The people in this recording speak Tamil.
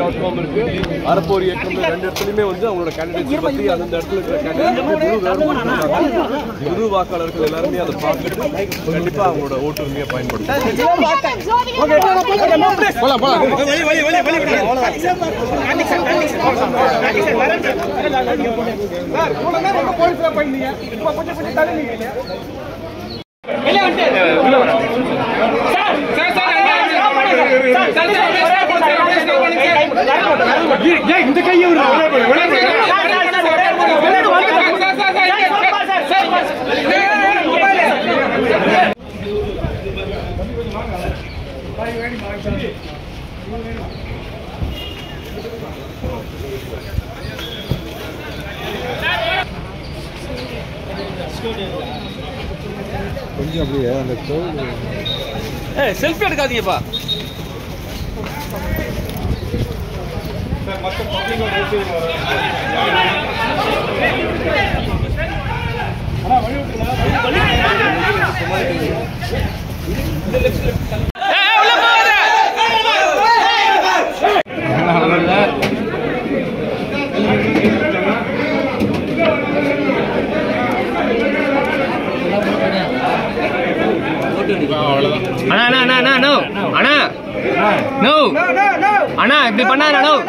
டாட் காம் இருக்கு அறப்போர் இயக்கம் ரெண்டு இடத்துலையுமே வந்து அவங்களோட கேண்டிடேட்ஸ் பற்றி அந்த இடத்துல இருக்கிற கேண்டிடேட் முழு விவரமும் கொடுத்திருக்காங்க. முழு வாக்காளர்கள் எல்லாருமே அதை பார்த்துட்டு கண்டிப்பா அவங்களோட ஓட்டுரிமையை பயன்படுத்தும் செல்ஃபி எடுக்காதீங்கப்பா அண்ணா அண்ணா அண்ணா அண்ணா நோ அண்ணா நோ அண்ணா இப்படி பண்ணாத நோ